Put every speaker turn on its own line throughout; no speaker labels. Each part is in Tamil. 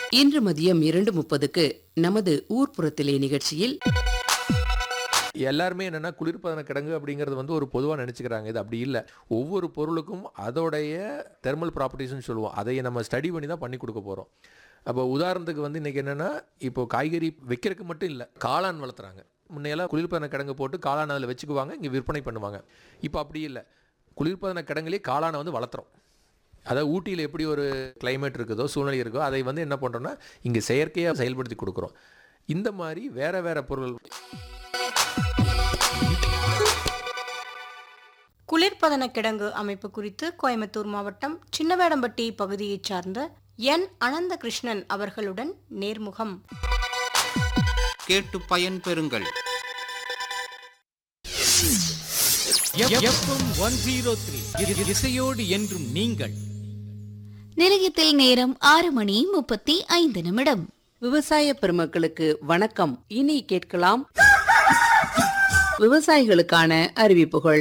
இன்று மதியம் இரண்டு முப்பதுக்கு நமது ஊர்ப்புறத்திலே நிகழ்ச்சியில்
எல்லாருமே என்னன்னா குளிர்பதன கிடங்கு அப்படிங்கிறது வந்து ஒரு பொதுவாக நினச்சிக்கிறாங்க இது அப்படி இல்லை ஒவ்வொரு பொருளுக்கும் அதோடைய தெர்மல் ப்ராப்பர்ட்டிஸ்னு சொல்லுவோம் அதை நம்ம ஸ்டடி பண்ணி தான் பண்ணி கொடுக்க போகிறோம் அப்போ உதாரணத்துக்கு வந்து இன்றைக்கி என்னென்னா இப்போ காய்கறி வைக்கிறதுக்கு மட்டும் இல்லை காளான் வளர்த்துறாங்க முன்னையெல்லாம் குளிர்பதன கிடங்கு போட்டு காளான் அதில் வச்சுக்குவாங்க இங்கே விற்பனை பண்ணுவாங்க இப்போ அப்படி இல்லை குளிர்பதன கிடங்குலேயே காளானை வந்து வளர்த்துறோம் அதாவது ஊட்டியில் எப்படி ஒரு கிளைமேட் இருக்குதோ சூழ்நிலை இருக்கோ அதை வந்து என்ன பண்ணுறோன்னா இங்கே செயற்கையாக செயல்படுத்தி கொடுக்குறோம் இந்த மாதிரி வேற வேற பொருள்
குளிர்பதன கிடங்கு அமைப்பு குறித்து கோயம்புத்தூர் மாவட்டம் சின்னவேடம்பட்டி பகுதியைச் சார்ந்த என் அனந்த கிருஷ்ணன் அவர்களுடன் நேர்முகம்
கேட்டு பயன்பெறுங்கள்
எஃப்எம் ஒன் ஜீரோ த்ரீ இசையோடு என்றும் நீங்கள்
நிலையத்தில் நேரம் ஆறு மணி முப்பத்தி ஐந்து நிமிடம்
விவசாய பெருமக்களுக்கு வணக்கம் இனி கேட்கலாம் விவசாயிகளுக்கான அறிவிப்புகள்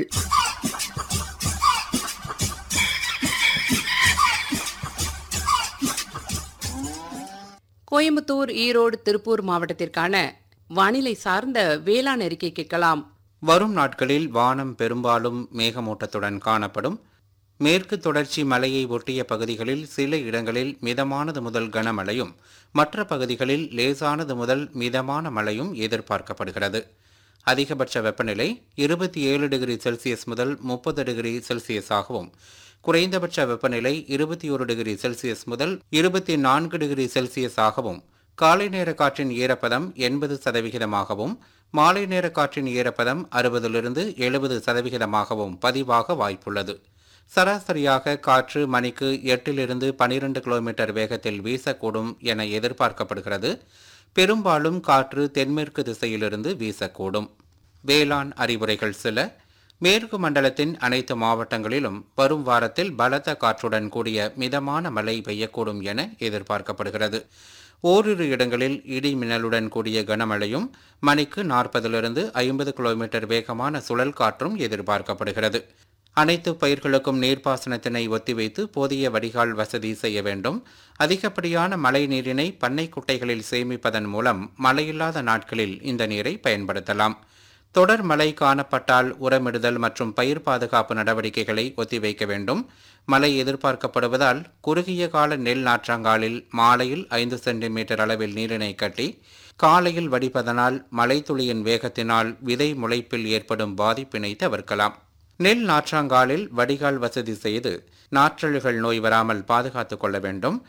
கோயம்புத்தூர் ஈரோடு திருப்பூர் மாவட்டத்திற்கான வானிலை சார்ந்த வேளாண் அறிக்கை கேட்கலாம்
வரும் நாட்களில் வானம் பெரும்பாலும் மேகமூட்டத்துடன் காணப்படும் மேற்கு தொடர்ச்சி மலையை ஒட்டிய பகுதிகளில் சில இடங்களில் மிதமானது முதல் கனமழையும் மற்ற பகுதிகளில் லேசானது முதல் மிதமான மழையும் எதிர்பார்க்கப்படுகிறது அதிகபட்ச வெப்பநிலை இருபத்தி ஏழு டிகிரி செல்சியஸ் முதல் முப்பது டிகிரி செல்சியஸாகவும் குறைந்தபட்ச வெப்பநிலை இருபத்தி ஒரு டிகிரி செல்சியஸ் முதல் இருபத்தி நான்கு டிகிரி செல்சியஸாகவும் காலை நேர காற்றின் ஈரப்பதம் எண்பது சதவிகிதமாகவும் மாலை நேர காற்றின் ஈரப்பதம் அறுபதிலிருந்து எழுபது சதவிகிதமாகவும் பதிவாக வாய்ப்புள்ளது சராசரியாக காற்று மணிக்கு எட்டிலிருந்து பனிரெண்டு கிலோமீட்டர் வேகத்தில் வீசக்கூடும் என எதிர்பார்க்கப்படுகிறது பெரும்பாலும் காற்று தென்மேற்கு திசையிலிருந்து வீசக்கூடும் வேளாண் அறிவுரைகள் சில மேற்கு மண்டலத்தின் அனைத்து மாவட்டங்களிலும் வரும் வாரத்தில் பலத்த காற்றுடன் கூடிய மிதமான மழை பெய்யக்கூடும் என எதிர்பார்க்கப்படுகிறது ஓரிரு இடங்களில் இடி மின்னலுடன் கூடிய கனமழையும் மணிக்கு நாற்பதிலிருந்து ஐம்பது கிலோமீட்டர் வேகமான சுழல் காற்றும் எதிர்பார்க்கப்படுகிறது அனைத்து பயிர்களுக்கும் நீர்ப்பாசனத்தினை ஒத்திவைத்து போதிய வடிகால் வசதி செய்ய வேண்டும் அதிகப்படியான மழை நீரினை பண்ணை குட்டைகளில் சேமிப்பதன் மூலம் மழையில்லாத நாட்களில் இந்த நீரை பயன்படுத்தலாம் தொடர் மழை காணப்பட்டால் உரமிடுதல் மற்றும் பயிர் பாதுகாப்பு நடவடிக்கைகளை ஒத்திவைக்க வேண்டும் மழை எதிர்பார்க்கப்படுவதால் குறுகிய கால நெல் நாற்றாங்காலில் மாலையில் ஐந்து சென்டிமீட்டர் அளவில் நீரினை கட்டி காலையில் வடிப்பதனால் மழைத்துளியின் வேகத்தினால் விதை முளைப்பில் ஏற்படும் பாதிப்பினை தவிர்க்கலாம் நெல் நாற்றாங்காலில் வடிகால் வசதி செய்து நாற்றழுகள் நோய் வராமல் பாதுகாத்துக் கொள்ள வேண்டும்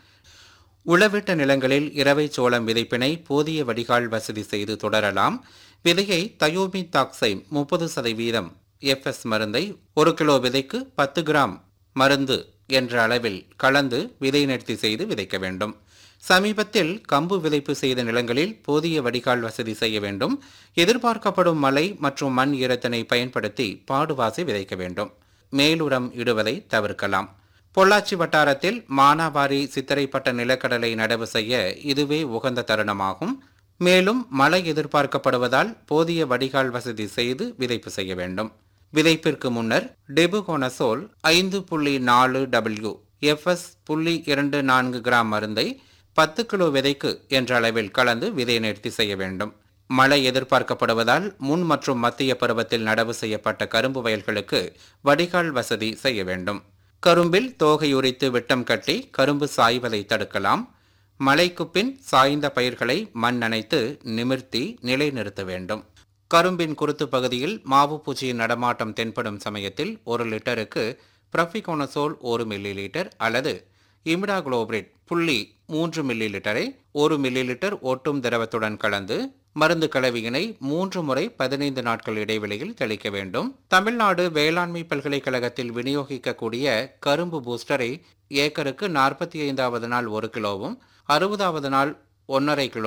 உளவிட்ட நிலங்களில் இரவை சோளம் விதைப்பினை போதிய வடிகால் வசதி செய்து தொடரலாம் விதையை தயோமி தாக்சை முப்பது சதவீதம் எஃப்எஸ் மருந்தை ஒரு கிலோ விதைக்கு பத்து கிராம் மருந்து என்ற அளவில் கலந்து விதை நேர்த்தி செய்து விதைக்க வேண்டும் சமீபத்தில் கம்பு விதைப்பு செய்த நிலங்களில் போதிய வடிகால் வசதி செய்ய வேண்டும் எதிர்பார்க்கப்படும் மழை மற்றும் மண் ஈரத்தினை பயன்படுத்தி பாடுவாசி விதைக்க வேண்டும் மேலுரம் இடுவதை தவிர்க்கலாம் பொள்ளாச்சி வட்டாரத்தில் மானாவாரி சித்திரைப்பட்ட நிலக்கடலை நடவு செய்ய இதுவே உகந்த தருணமாகும் மேலும் மழை எதிர்பார்க்கப்படுவதால் போதிய வடிகால் வசதி செய்து விதைப்பு செய்ய வேண்டும் விதைப்பிற்கு முன்னர் டெபுகோனசோல் ஐந்து புள்ளி நாலு டபிள்யூ எஃப்எஸ் புள்ளி இரண்டு நான்கு கிராம் மருந்தை பத்து கிலோ விதைக்கு என்ற அளவில் கலந்து விதை நேர்த்தி செய்ய வேண்டும் மழை எதிர்பார்க்கப்படுவதால் முன் மற்றும் மத்திய பருவத்தில் நடவு செய்யப்பட்ட கரும்பு வயல்களுக்கு வடிகால் வசதி செய்ய வேண்டும் கரும்பில் தோகை உரித்து விட்டம் கட்டி கரும்பு சாய்வதை தடுக்கலாம் மழைக்கு பின் சாய்ந்த பயிர்களை மண் நனைத்து நிமிர்த்தி நிலைநிறுத்த வேண்டும் கரும்பின் குருத்து பகுதியில் மாவு பூச்சியின் நடமாட்டம் தென்படும் சமயத்தில் ஒரு லிட்டருக்கு ப்ரஃபிகோனசோல் ஒரு மில்லி லிட்டர் அல்லது இமிடாகுளோபிரிட் புள்ளி மூன்று மில்லி லிட்டரை ஒரு மில்லி லிட்டர் ஒட்டும் திரவத்துடன் கலந்து மருந்து கலவையினை மூன்று முறை பதினைந்து நாட்கள் இடைவெளியில் தெளிக்க வேண்டும் தமிழ்நாடு வேளாண்மை பல்கலைக்கழகத்தில் விநியோகிக்கக்கூடிய கரும்பு பூஸ்டரை ஏக்கருக்கு நாற்பத்தி ஐந்தாவது நாள் ஒரு கிலோவும் அறுபதாவது நாள் ஒன்றரை கிலோ